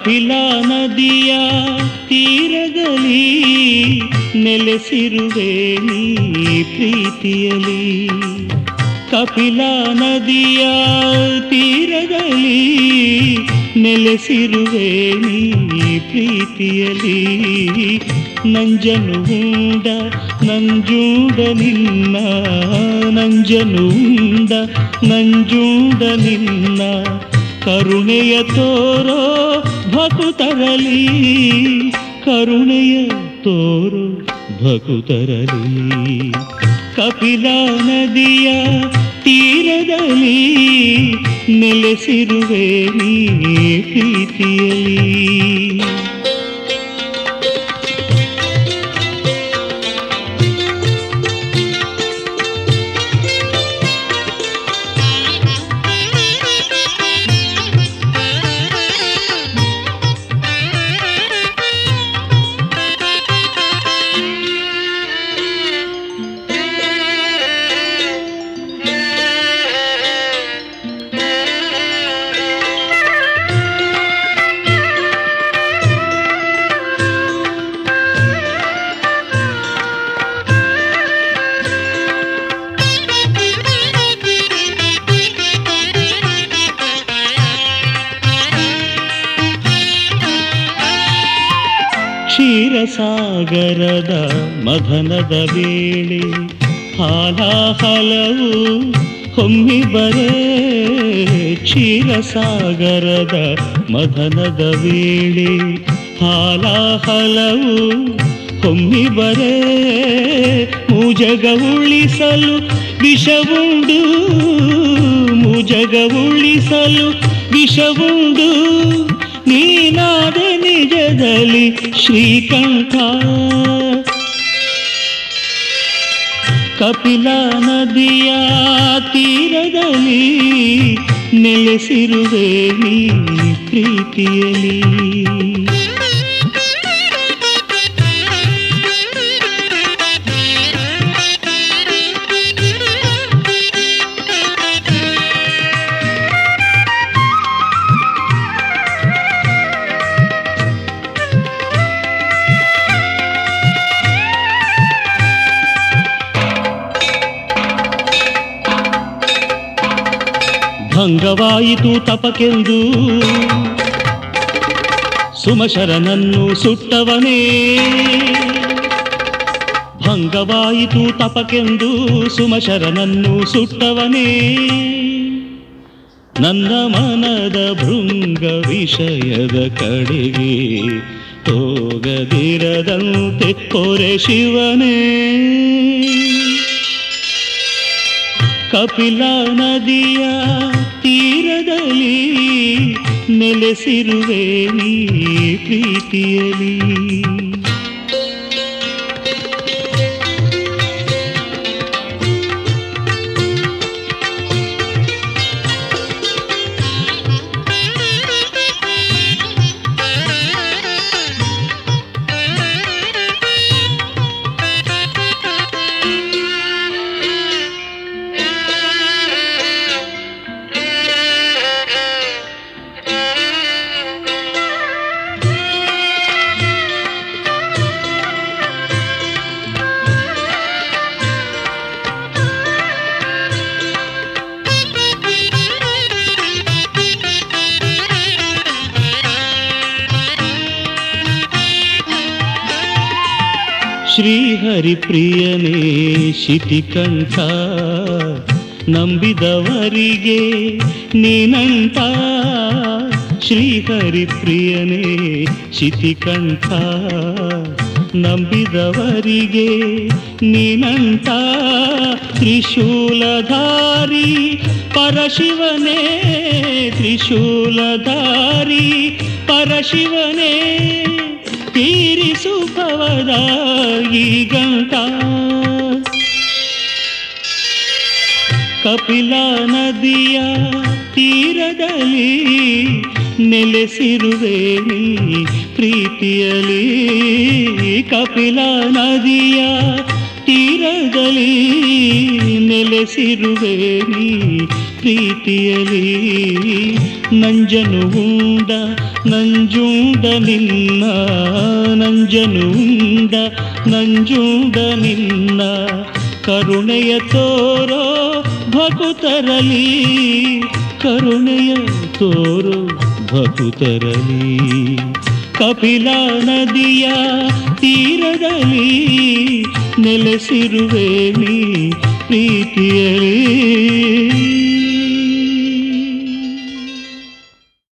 ಕಪಿಲಾ ನದಿಯ ತೀರದಲ್ಲಿ ನೆಲೆಸಿರುವೆ ನೀ ಪ್ರೀತಿಯಲಿ ಕಪಿಲಾ ನದಿಯ ತೀರದಲ್ಲಿ ನೆಲೆಸಿರುವೆ ನೀ ಪ್ರೀತಿಯಲಿ ನಂಜನು ಉಂಡ ನಂಜೂಡ ನಿನ್ನ ನಂಜನು ಉಂಡ ನಂಜೂಡ ನಿನ್ನ ಕರುಣೆಯ ತೋರೋ ಭಕುತರಲಿ ಕರುಣೆಯ ತೋರೋ ಭಕುತರಲಿ ಕಪಿಲಾ ನದಿಯ ತೀರದಲ್ಲಿ ನೆಲೆಸಿರುವೆ ನೀ ಪ್ರೀತಿಯಲಿ ಕ್ಷೀರಸಾಗರದ ಮದನದ ವೇಳೆ ಹಾಲಾಹಲವು ಹೊಮ್ಮಿ ಬರೇ ಕ್ಷೀರಸಾಗರದ ಮದನದ ವೇಳೆ ಹಾಲಾಹಲವು ಹೊಮ್ಮಿ ಬರೇ ಮುಜಗ ಉಳಿಸಲು ವಿಷವುಂಡು ಮುಜಗ ಉಳಿಸಲು ವಿಷವುಂಡು ನೀನಾದ ನಿಜದಲ್ಲಿ ಶ್ರೀಕಂಠ ಕಪಿಲಾ ನದಿಯ ತೀರದಲ್ಲಿ ನೆಲೆಸಿರುವೆ ನೀ ಪ್ರೀತಿಯಲಿ ಭಂಗವಾಯಿತು ತಪಕೆಂದು ಸುಮಶರನನ್ನು ಸುಟ್ಟವನೇ ಭಂಗವಾಯಿತು ತಪಕೆಂದು ಸುಮಶರನನ್ನು ಸುಟ್ಟವನೇ ನನ್ನ ಮನದ ಭೃಂಗ ವಿಷಯದ ಕಡೆಗೆ ಹೋಗದಿರದಂತೆ ಹೊರೆ ಶಿವನೇ ಕಪಿಲಾ ನದಿಯ ತೀರದಲ್ಲಿ ನೆಲೆಸಿರುವೆ ನೀ ಪ್ರೀತಿಯಲಿ ಶ್ರೀಹರಿಪ್ರಿಯನೇ ಶಿತಿಕಂಠ ನಂಬಿದವರಿಗೆ ನೀನಂತ ಶ್ರೀಹರಿಪ್ರಿಯನೇ ಶಿತಿಕಂಠ ನಂಬಿದವರಿಗೆ ನೀನಂತ ತ್ರಿಶೂಲಧಾರಿ ಪರಶಿವನೇ ತ್ರಿಶೂಲಧಾರಿ ಪರಶಿವನೇ ತೀರಿಸು ಭವದ ಈ ಗಂಟ ಕಪಿಲಾ ನದಿಯ ತೀರದಲ್ಲಿ ನೆಲೆಸಿರುವೆ ನೀ ಪ್ರೀತಿಯಲಿ ಕಪಿಲಾ ನದಿಯ ತೀರದಲ್ಲಿ ನೆಲೆಸಿರುವೆ ನೀ ಪ್ರೀತಿಯಲಿ ನಂಜನು ಉಂಡ ನಂಜುಂಡ ನಿನ್ನ ನಂಜನು ಉಂಡ ನಂಜುಂಡ ನಿನ್ನ ಕರುಣೆಯ ತೋರೋ ಭಕುತರಲಿ ಕರುಣೆಯ ತೋರೋ ಭಕುತರಲಿ ಕಪಿಲ ನದಿಯ ತೀರದಲ್ಲಿ ನೆಲೆಸಿರುವೆ ನೀ ಪ್ರೀತಿಯಲಿ